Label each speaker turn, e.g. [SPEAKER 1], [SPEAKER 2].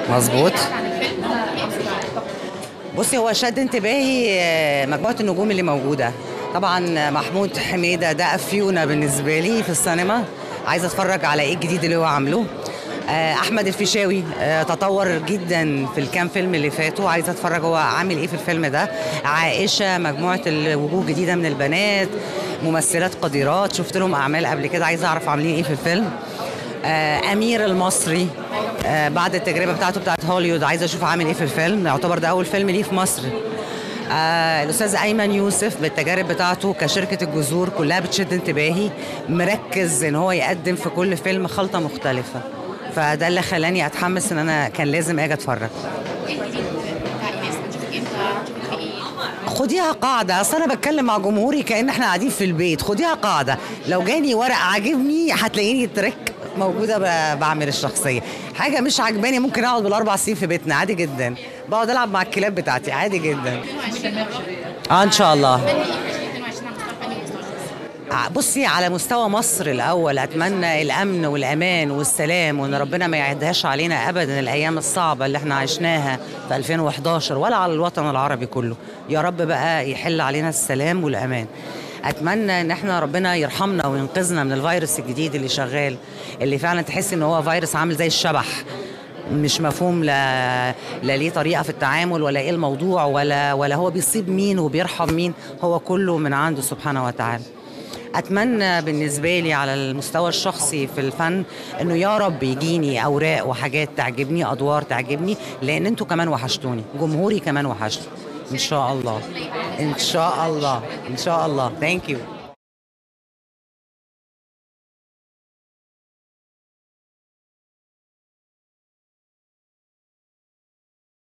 [SPEAKER 1] مظبوط بصي هو شد انتباهي آه، مجموعة النجوم اللي موجودة طبعا محمود حميدة ده أفيونة بالنسبة لي في السينما عايزة أتفرج على إيه الجديد اللي هو عامله آه، أحمد الفيشاوي آه، تطور جدا في الكام فيلم اللي فاتوا عايزة أتفرج هو عامل إيه في الفيلم ده عائشة مجموعة الوجوه جديدة من البنات ممثلات قديرات شفت لهم أعمال قبل كده عايزة أعرف عاملين إيه في الفيلم آه، امير المصري آه، بعد التجربه بتاعته بتاعت هوليوود عايزه اشوف عامل ايه في الفيلم يعتبر ده اول فيلم ليه في مصر آه الاستاذ ايمن يوسف بالتجارب بتاعته كشركه الجذور كلها بتشد انتباهي مركز ان هو يقدم في كل فيلم خلطه مختلفه فده اللي خلاني اتحمس ان انا كان لازم اجي اتفرج
[SPEAKER 2] ايه الجديد بتاع ايناس هنشوفك امتى هنشوفك في ايه
[SPEAKER 1] خديها قاعدة أصل أنا بتكلم مع جمهوري كأن إحنا قاعدين في البيت خديها قاعدة لو جاني ورق عاجبني هتلاقيني ترك موجودة ب- بعمل الشخصية حاجة مش عاجباني ممكن أقعد بالأربع سنين في بيتنا عادي جدا بقعد ألعب مع الكلاب بتاعتي عادي جدا
[SPEAKER 2] 22
[SPEAKER 1] آه إن شاء الله
[SPEAKER 2] اتمنى ايه في 2022 على مستوى الفني والمستوى
[SPEAKER 1] بصي على مستوى مصر الأول أتمنى الأمن والأمان والسلام وإن ربنا ما يعدهاش علينا أبدا الأيام الصعبة اللي احنا عشناها في 2011 ولا على الوطن العربي كله يا رب بقى يحل علينا السلام والأمان أتمنى إن احنا ربنا يرحمنا وينقذنا من الفيروس الجديد اللي شغال اللي فعلا تحس إن هو فيروس عامل زي الشبح مش مفهوم لا لا ليه طريقه في التعامل ولا ايه الموضوع ولا ولا هو بيصيب مين وبيرحم مين هو كله من عنده سبحانه وتعالى اتمنى بالنسبه لي على المستوى الشخصي في الفن انه يا رب يجيني اوراق وحاجات تعجبني ادوار تعجبني لان انتوا كمان وحشتوني جمهوري كمان وحشتني ان شاء الله ان شاء الله ان شاء الله ثانك يو